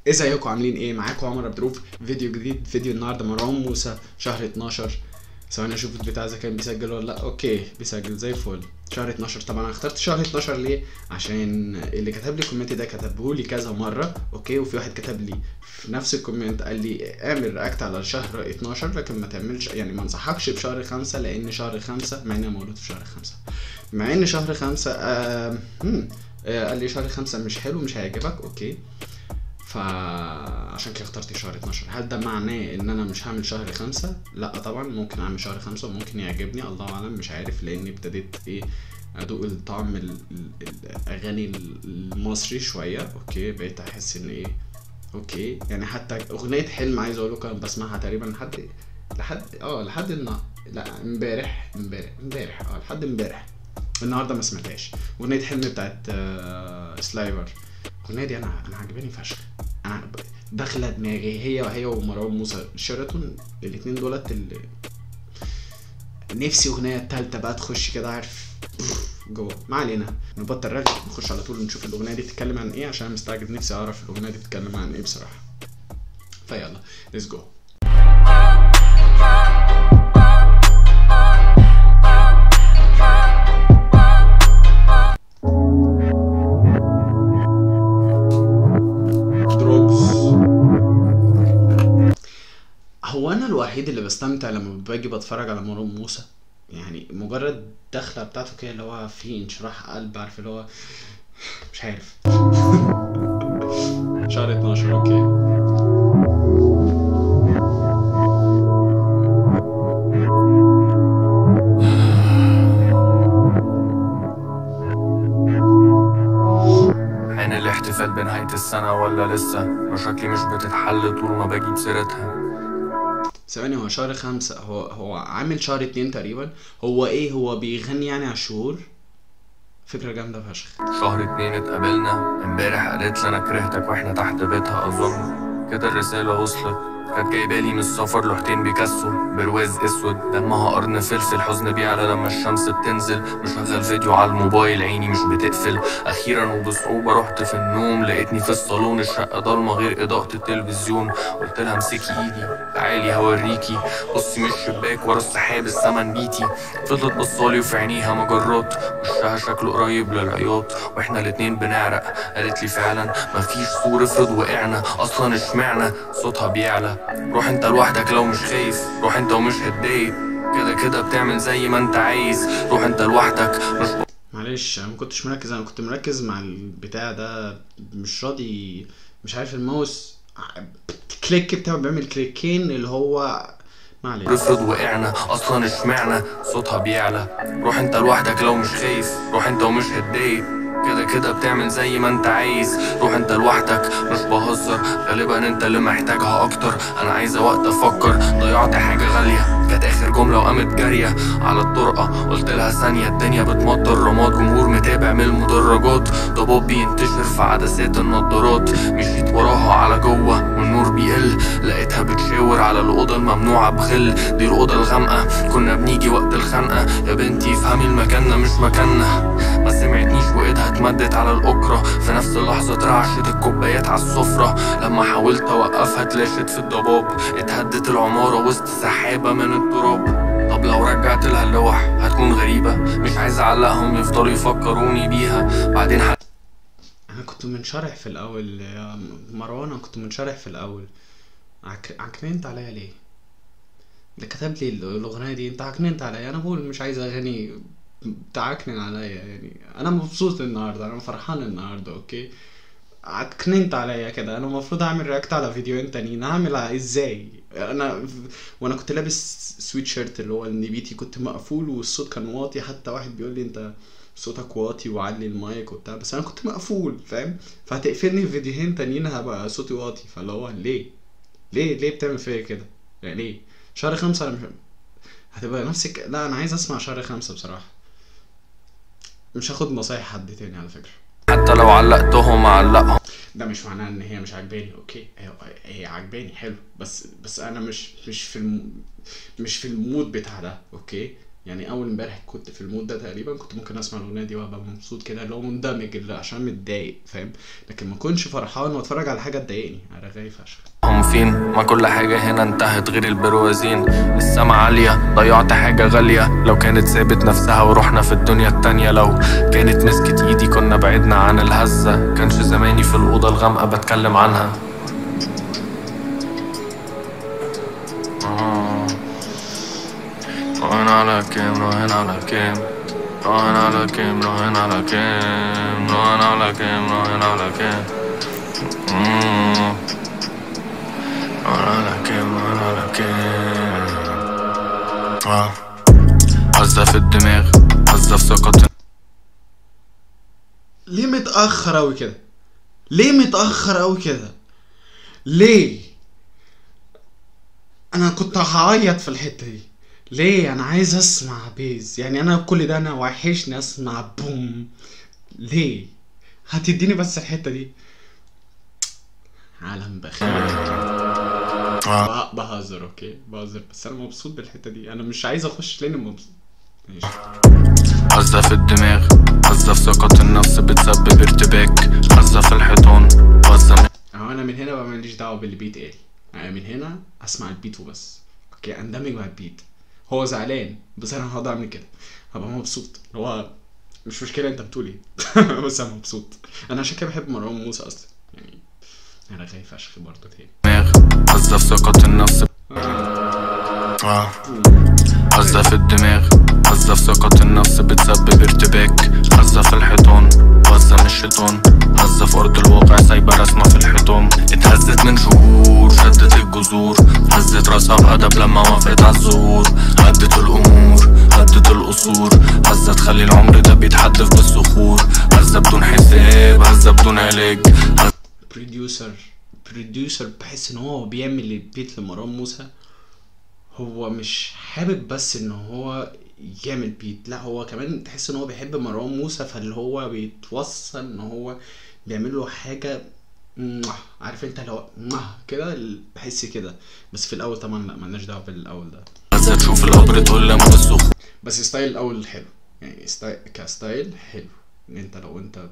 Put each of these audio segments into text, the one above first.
ازيكم عاملين ايه معاكم عمر عبد الرؤوف فيديو جديد فيديو النهارده مروان موسى شهر 12 ثواني اشوف البتاع اذا كان بيسجل ولا لا اوكي بيسجل زي الفل شهر 12 طبعا انا اخترت شهر 12 ليه عشان اللي كتب لي الكومنت ده كتبه لي كذا مره اوكي وفي واحد كتب لي في نفس الكومنت قال لي اعمل رياكت على شهر 12 لكن ما تعملش يعني ما انصحكش بشهر 5 لان شهر 5 مع اني مولود في شهر 5 مع ان شهر 5 آه هم، آه قال لي شهر 5 مش حلو مش هيعجبك اوكي فعشان كده اخترت شهر 12 هل ده معناه ان انا مش هعمل شهر خمسة لا طبعا ممكن اعمل شهر خمسة وممكن يعجبني الله اعلم مش عارف لاني ابتديت ايه ادوق الطعم ال- ال- الاغاني المصري شويه اوكي بقيت احس ان ايه اوكي يعني حتى اغنيه حلم عايز اقول لكم انا بسمعها تقريبا لحد لحد اه لحد النا... لا امبارح امبارح امبارح اه لحد امبارح النهارده ما سمعتهاش اغنيه حلم بتاعت آه سلايفر الاغنيه دي انا انا عجباني فشخ انا ب- داخله دماغي هي وهي ومروان موسى شيراتون الاتنين دولت اللي نفسي اغنيه التالتة بقى تخش كده عارف جوه ما علينا نبطل رغي نخش على طول نشوف الاغنيه دي بتتكلم عن ايه عشان أنا مستعجب نفسي اعرف الاغنيه دي بتتكلم عن ايه بصراحه فيلا ليتس جو دروجز هو انا الوحيد اللي بستمتع لما باجي بتفرج على مروان موسى يعني مجرد دخله بتاعته كده اللي هو فيه انشراح قلب عارف اللي هو مش عارف شهر 12 اوكي عين الاحتفال بنهاية السنة ولا لسه مشاكلي مش بتتحل طول ما بجيب سيرتها ثواني هو شهر خمسة هو هو عامل شهر اتنين تقريبا هو ايه هو بيغني يعني على الشهور فكرة جامدة فشخ شهر اتنين اتقابلنا امبارح قالت لي انا كرهتك واحنا تحت بيتها اظن كده الرسالة وصلت كانت جايبالي من السفر لوحتين بيكاسو برواز اسود دمها قرن فلفل حزن بيعلى لما الشمس بتنزل مشغل فيديو على الموبايل عيني مش بتقفل اخيرا وبصعوبة رحت في النوم لقيتني في الصالون الشقة ضلمة غير اضاءة التلفزيون قلت لها امسكي ايدي تعالي هوريكي بصي من الشباك ورا السحاب السما بيتي فضلت بصالي وفي عينيها مجرات وشها شكله قريب للعياط واحنا الاتنين بنعرق قالت لي فعلا مفيش سور افرض وقعنا اصلا اشمعنا صوتها بيعلى روح انت لوحدك لو مش خايف روح انت ومش هتضايق كده كده بتعمل زي ما انت عايز روح انت لوحدك مش معلش انا ما كنتش مركز انا كنت مركز مع البتاع ده مش راضي مش عارف الماوس كليك بتاعه بيعمل كليكين اللي هو ما علينا افرض وقعنا اصلا اشمعنا صوتها بيعلى روح انت لوحدك لو مش خايف روح انت ومش هتضايق كده كده بتعمل زي ما انت عايز روح انت لوحدك مش بهزر غالبا انت اللي محتاجها اكتر انا عايزه وقت افكر ضيعت حاجه غاليه كانت اخر جمله وقامت جاريه على الطرقه قلت لها ثانيه الدنيا بتمطر رماد جمهور متابع من المدرجات ضباب بينتشر في عدسات النضارات مشيت وراها على جوه والنور بيقل لقيتها بتشاور على الاوضه الممنوعه بغل دي الاوضه الغامقه كنا بنيجي وقت الخنقه يا بنتي افهمي المكان مش مكاننا ما سمعتنيش وايدها اتمدت على الاكرة في نفس اللحظة اترعشت الكوبايات على السفرة لما حاولت اوقفها اتلاشت في الضباب اتهدت العمارة وسط سحابة من التراب طب لو رجعت لها اللوح هتكون غريبة مش عايز اعلقهم يفضلوا يفكروني بيها بعدين ح... انا كنت منشرح في الاول يا مروان انا كنت منشرح في الاول عك... عكننت عليا ليه اللي كتب لي الاغنيه دي انت عكننت عليا انا بقول مش عايز اغاني تعكنن عليا يعني انا مبسوط النهارده انا فرحان النهارده اوكي عكننت عليا كده انا المفروض اعمل رياكت على فيديوهين تانيين هعمل ع- ازاي انا وانا كنت لابس سويت شيرت اللي هو النبيتي كنت مقفول والصوت كان واطي حتى واحد بيقول لي انت صوتك واطي وعلي المايك وبتاع بس انا كنت مقفول فاهم فهتقفلني في فيديوهين تانيين هبقى صوتي واطي فاللي هو ليه ليه ليه بتعمل فيا كده يعني ليه شهر خمسة انا مش هتبقى نفسك لا انا عايز اسمع شهر خمسة بصراحة مش هاخد نصايح حد تاني على فكرة حتى لو علقتهم اعلقهم ده مش معناه ان هي مش عاجباني اوكي هي, هي عاجباني حلو بس بس انا مش مش في الم... مش في المود بتاع ده اوكي يعني اول امبارح كنت في المود ده تقريبا كنت ممكن اسمع الاغنيه دي وابقى مبسوط كده اللي هو مندمج اللي عشان متضايق فاهم لكن ما كنتش فرحان واتفرج على حاجه تضايقني انا غايب فشخ هم فين ما كل حاجة هنا انتهت غير البروازين السما عالية ضيعت حاجة غالية لو كانت سابت نفسها ورحنا في الدنيا التانية لو كانت مسكت ايدي كنا بعدنا عن الهزة كانش زماني في الأوضة الغامقة بتكلم عنها آه. راهن على كام راهن على كام راهن على كام راهن على كام راهن على كام راهن على كام مم. راهن على كام راهن على كام آه. هزة في الدماغ هزة في ثقة ليه متاخر اوي كده ليه متاخر اوي كده ليه انا كنت هعيط في الحته دي ليه انا عايز اسمع بيز يعني انا كل ده انا وحشني اسمع بوم ليه هتديني بس الحته دي عالم بخير آه. ب- بهزر اوكي بهزر بس انا مبسوط بالحته دي انا مش عايز اخش لاني مبسوط ماشي هزة في الدماغ هزة في ثقة النفس بتسبب ارتباك هزة في الحيطان هزة من اهو انا من هنا بقى ماليش دعوه باللي بيتقال انا من هنا اسمع البيت وبس اوكي اندمج مع البيت هو زعلان بس انا هقعد اعمل كده هبقى مبسوط اللي هو مش مشكله انت بتقول ايه بس انا مبسوط انا عشان كده بحب مروان موسى اصلا يعني انا خايف فشخ برضه تاني الدماغ هزة في ثقة النفس آه. هزة في الدماغ هزة في ثقة النفس بتسبب ارتباك هزة في الحيطان هزة من الشيطان هزة في أرض الواقع سايبة رسمة في الحيطان اتهزت من شهور شدت الجذور هزت راسها بأدب لما وافقت عالزهور هدت الأمور هدت القصور هزة تخلي العمر ده بيتحدف بالصخور هزة بدون حساب هزة بدون علاج هزة بروديوسر بروديوسر بحس ان هو بيعمل البيت لمروان موسى هو مش حابب بس ان هو يعمل بيت لا هو كمان تحس ان هو بيحب مروان موسى فاللي هو بيتوصل ان هو بيعمل له حاجه موah. عارف انت لو موah كده بحس كده بس في الاول طبعا لا ملناش دعوه بالاول ده هزة تشوف القبر تقول لما الصخور بس ستايل الاول حلو يعني ستايل كستايل حلو ان انت لو انت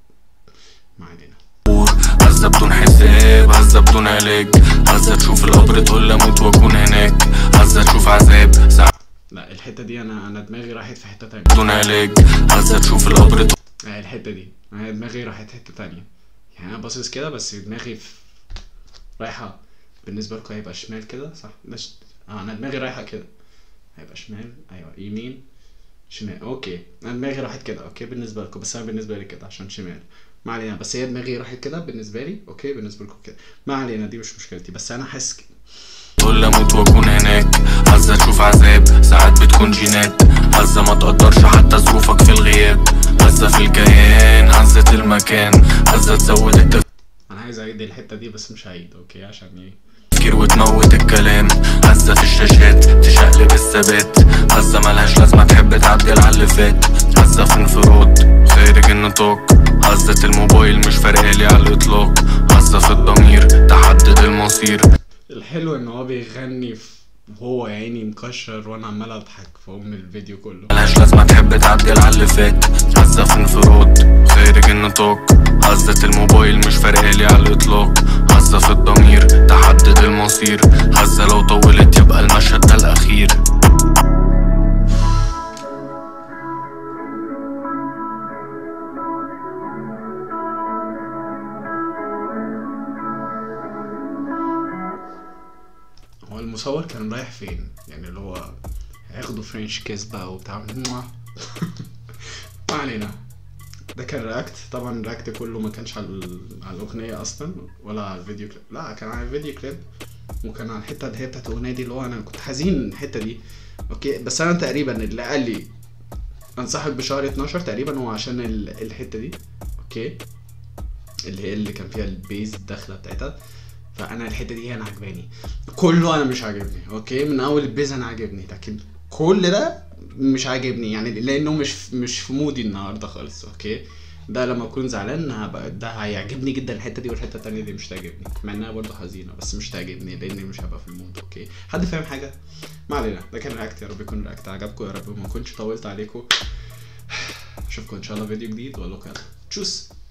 ما علينا هزة بدون حساب هزة بدون علاج هزة تشوف القبر تقول اموت واكون هناك هزة تشوف عذاب ساعة لا الحته دي انا انا دماغي راحت في حته تانية بدون علاج هزة تشوف القبر تقول آه، الحته دي انا دماغي راحت حته تانية يعني انا باصص كده بس دماغي في رايحه بالنسبه لكم هيبقى شمال كده صح ده ش... آه انا دماغي رايحه كده هيبقى شمال ايوه يمين شمال اوكي انا دماغي راحت كده اوكي بالنسبه لكم بس انا بالنسبه لي كده عشان شمال ما علينا بس هي دماغي راحت كده بالنسبه لي اوكي بالنسبه لكم كده ما علينا دي مش مشكلتي بس انا حاسس ك- تقول اموت واكون هناك هزة تشوف عذاب ساعات بتكون جينات هزة ما تقدرش حتى ظروفك في الغياب هزة في الكيان هزة المكان هزة تزود التفكير انا عايز اعيد الحته دي بس مش هعيد اوكي عشان ايه وتموت الكلام هزة في الشاشات تشقلب الثبات هزة ملهاش لازمة تحب تعدل على اللي فات هزة في انفراد خارج النطاق هزة الموبايل مش فارقالي على الإطلاق هزة في الضمير تحدد المصير الحلو ان هو بيغني في وهو يا عيني مكشر وانا عمال اضحك في ام الفيديو كله ملهاش لازمة تحب تعدل على اللي فات هزة في انفراد خارج النطاق هزة الموبايل مش فارقالي على الإطلاق هزة في الضمير تحدد المصير هزة لو طولت يبقى المشهد ده الأخير هو المصور كان رايح فين يعني اللي هو هياخدوا فرنش كيس بقى وبتاع ما علينا ده كان رياكت طبعا الرياكت كله ما كانش على, ال- على الاغنيه اصلا ولا على الفيديو كليب لا كان على الفيديو كليب وكان على الحته اللي هي بتاعت الاغنيه دي اللي هو انا كنت حزين الحته دي اوكي بس انا تقريبا اللي قال لي انصحك بشهر 12 تقريبا هو عشان ال- الحته دي اوكي اللي هي اللي كان فيها البيز الداخله بتاعتها فانا الحته دي انا عجباني كله انا مش عاجبني اوكي من اول البيز انا عاجبني لكن كل ده مش عاجبني يعني لانه مش مش في مودي النهارده خالص اوكي ده لما اكون زعلان هبقى ده هيعجبني جدا الحته دي والحته التانيه دي مش تعجبني مع انها برضه حزينه بس مش تعجبني لاني مش هبقى في المود اوكي حد فاهم حاجه ما علينا ده كان رياكت يا رب يكون رياكت عجبكم يا رب ما كنتش طولت عليكم اشوفكم ان شاء الله فيديو جديد واقول لكم يلا تشوس